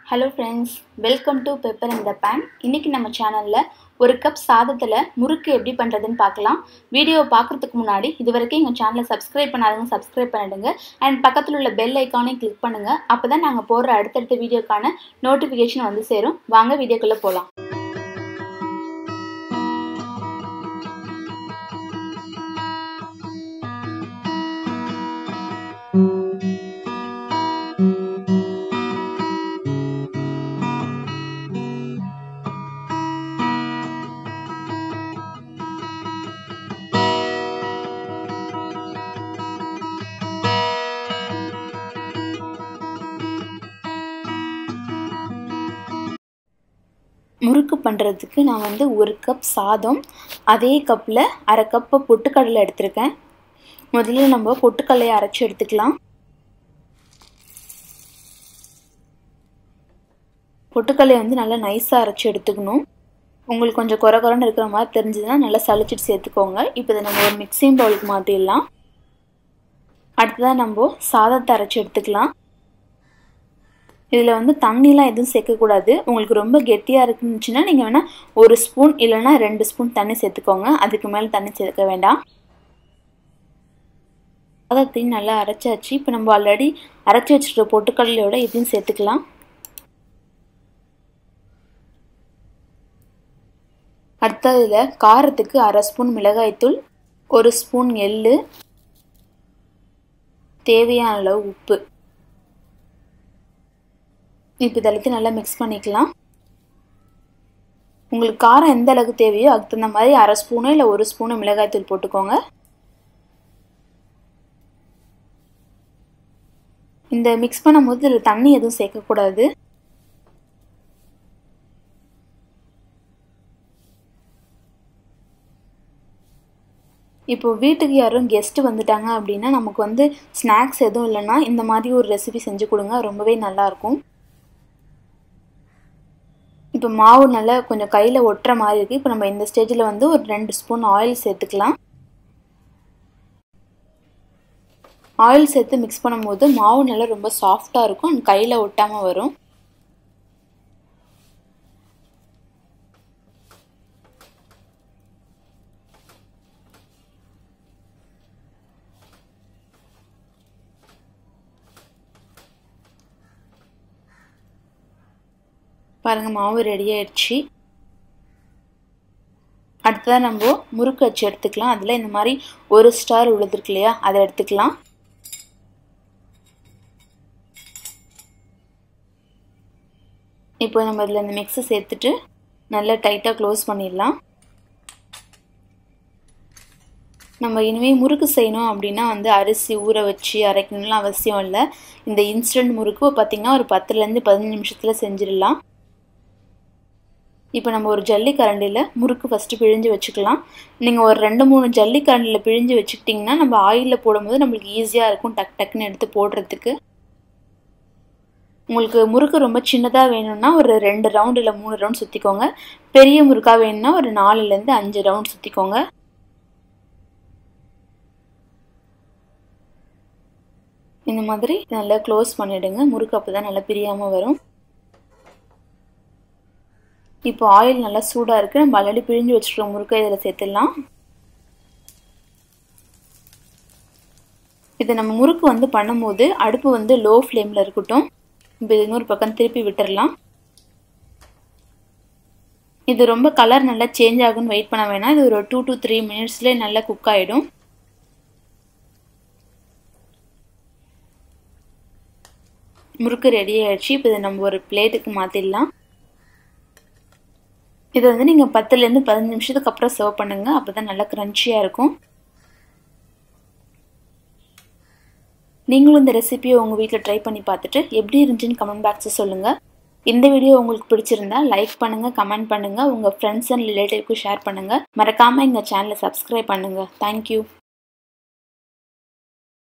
hello friends welcome to pepper இந்த pan இன்றைக்கி நம்ம சேனலில் ஒரு கப் சாதத்தில் முறுக்கு எப்படி பண்ணுறதுன்னு பார்க்கலாம் வீடியோவை பார்க்குறதுக்கு முன்னாடி இது வரைக்கும் எங்கள் சேனலை சப்ஸ்கிரைப் பண்ணாதவங்க சப்ஸ்கிரைப் பண்ணிடுங்க அண்ட் பக்கத்தில் உள்ள பெல் ஐக்கானையும் கிளிக் பண்ணுங்கள் அப்போ தான் நாங்கள் போடுற அடுத்தடுத்த வீடியோக்கான நோட்டிஃபிகேஷன் வந்து சேரும் வாங்க வீடியோக்குள்ளே போகலாம் முறுக்கு பண்ணுறதுக்கு நான் வந்து ஒரு கப் சாதம் அதே கப்பில் அரை கப்பு பொட்டுக்கடலை எடுத்திருக்கேன் முதல்ல நம்ம பொட்டுக்கடலையை அரைச்சி எடுத்துக்கலாம் பொட்டுக்கடலையை வந்து நல்லா நைஸாக அரைச்சி எடுத்துக்கணும் உங்களுக்கு கொஞ்சம் குறை குறைன்னு இருக்கிற மாதிரி தெரிஞ்சதுன்னா நல்லா சளிச்சிட்டு சேர்த்துக்கோங்க இப்போ இதை நம்ம ஒரு மிக்சிங் பவுலுக்கு மாற்றிடலாம் அடுத்ததாக நம்ம சாதத்தை அரைச்சி எடுத்துக்கலாம் இதில் வந்து தண்ணிலாம் எதுவும் சேர்க்கக்கூடாது உங்களுக்கு ரொம்ப கெட்டியாக இருக்குன்னுச்சுன்னா நீங்கள் வேணால் ஒரு ஸ்பூன் இல்லைன்னா ரெண்டு ஸ்பூன் தண்ணி சேர்த்துக்கோங்க அதுக்கு மேலே தண்ணி சேர்க்க வேண்டாம் சாதத்தையும் நல்லா அரைச்சாச்சு இப்போ நம்ம ஆல்ரெடி அரைச்சி வச்சுருக்க பொட்டுக்கடலையோட இதையும் சேர்த்துக்கலாம் அடுத்ததில் காரத்துக்கு அரை ஸ்பூன் மிளகாய்த்தூள் ஒரு ஸ்பூன் எள்ளு தேவையான அளவு உப்பு இப்போ இதெல்லாத்தையும் நல்லா மிக்ஸ் பண்ணிக்கலாம் உங்களுக்கு காரம் எந்த அளவுக்கு தேவையோ அதுக்கு தகுந்த மாதிரி அரை ஸ்பூனு இல்லை ஒரு ஸ்பூனு மிளகாய்த்தூள் போட்டுக்கோங்க இந்த மிக்ஸ் பண்ணும்போது இதில் தண்ணி எதுவும் சேர்க்கக்கூடாது இப்போ வீட்டுக்கு யாரும் கெஸ்ட்டு வந்துட்டாங்க அப்படின்னா நமக்கு வந்து ஸ்நாக்ஸ் எதுவும் இல்லைன்னா இந்த மாதிரி ஒரு ரெசிபி செஞ்சு கொடுங்க ரொம்பவே நல்லாயிருக்கும் இப்போ மாவு நல்லா கொஞ்சம் கையில் ஒட்டுற மாதிரி இருக்குது இப்போ நம்ம இந்த ஸ்டேஜில் வந்து ஒரு ரெண்டு ஸ்பூன் ஆயில் சேர்த்துக்கலாம் ஆயில் சேர்த்து மிக்ஸ் பண்ணும்போது மாவு நல்லா ரொம்ப சாஃப்டாக இருக்கும் அண்ட் கையில் ஒட்டாமல் வரும் பாருங்கள் மாவு ரெடி ஆயிடுச்சு அடுத்ததாக நம்ம முறுக்கு வச்சு எடுத்துக்கலாம் அதில் இந்த மாதிரி ஒரு ஸ்டார் உள்ளது இல்லையா அதை எடுத்துக்கலாம் இப்போ நம்ம இதில் இந்த மிக்ஸை சேர்த்துட்டு நல்லா டைட்டாக க்ளோஸ் பண்ணிடலாம் நம்ம இனிமேல் முறுக்கு செய்யணும் அப்படின்னா வந்து அரிசி ஊற வச்சு அரைக்கணும்லாம் அவசியம் இல்லை இந்த இன்ஸ்டன்ட் முறுக்கு பார்த்திங்கன்னா ஒரு பத்துலேருந்து பதினஞ்சு நிமிஷத்தில் செஞ்சிடலாம் இப்போ நம்ம ஒரு ஜல்லி கரண்டியில் முறுக்கு ஃபஸ்ட்டு பிழிஞ்சு வச்சுக்கலாம் நீங்கள் ஒரு ரெண்டு மூணு ஜல்லி கரண்டியில் பிழிஞ்சு வச்சுக்கிட்டிங்கன்னா நம்ம ஆயிலில் போடும்போது நம்மளுக்கு ஈஸியாக இருக்கும் டக் டக்குன்னு எடுத்து போடுறதுக்கு உங்களுக்கு முறுக்கு ரொம்ப சின்னதாக வேணும்னா ஒரு ரெண்டு ரவுண்ட் இல்லை மூணு ரவுண்ட் சுற்றிக்கோங்க பெரிய முறுக்காக வேணும்னா ஒரு நாலுலேருந்து அஞ்சு ரவுண்ட் சுற்றிக்கோங்க இந்த மாதிரி நல்லா க்ளோஸ் பண்ணிவிடுங்க முறுக்கு அப்போ தான் நல்லா பிரியாமல் வரும் இப்போ ஆயில் நல்லா சூடாக இருக்குது நம்ம ஆல்ரெடி பிழிஞ்சு வச்சுருக்கோம் முறுக்கை இதில் சேர்த்துடலாம் இது நம்ம முறுக்கு வந்து பண்ணும்போது அடுப்பு வந்து லோ ஃப்ளேமில் இருக்கட்டும் இப்போ இன்னொரு பக்கம் திருப்பி விட்டுடலாம் இது ரொம்ப கலர் நல்லா சேஞ்ச் ஆகும்னு வெயிட் பண்ண வேணாம் இது ஒரு டூ டு த்ரீ மினிட்ஸ்லேயே நல்லா குக் ஆகிடும் முறுக்கு ரெடி ஆகிடுச்சு இப்போ இதை நம்ம ஒரு பிளேட்டுக்கு மாற்றிடலாம் இதை வந்து நீங்கள் பத்துலேருந்து பதினஞ்சு நிமிஷத்துக்கு அப்புறம் சர்வ் பண்ணுங்கள் அப்போ தான் நல்லா க்ரன்ச்சியாக இருக்கும் நீங்களும் இந்த ரெசிபியை உங்கள் வீட்டில் ட்ரை பண்ணி பார்த்துட்டு எப்படி இருந்துச்சுன்னு கமெண்ட் பாக்ஸில் சொல்லுங்கள் இந்த வீடியோ உங்களுக்கு பிடிச்சிருந்தா லைக் பண்ணுங்கள் கமெண்ட் பண்ணுங்கள் உங்கள் ஃப்ரெண்ட்ஸ் அண்ட் ரிலேட்டிவ்க்கு ஷேர் பண்ணுங்கள் மறக்காமல் எங்கள் சேனலை சப்ஸ்கிரைப் பண்ணுங்கள் தேங்க்யூ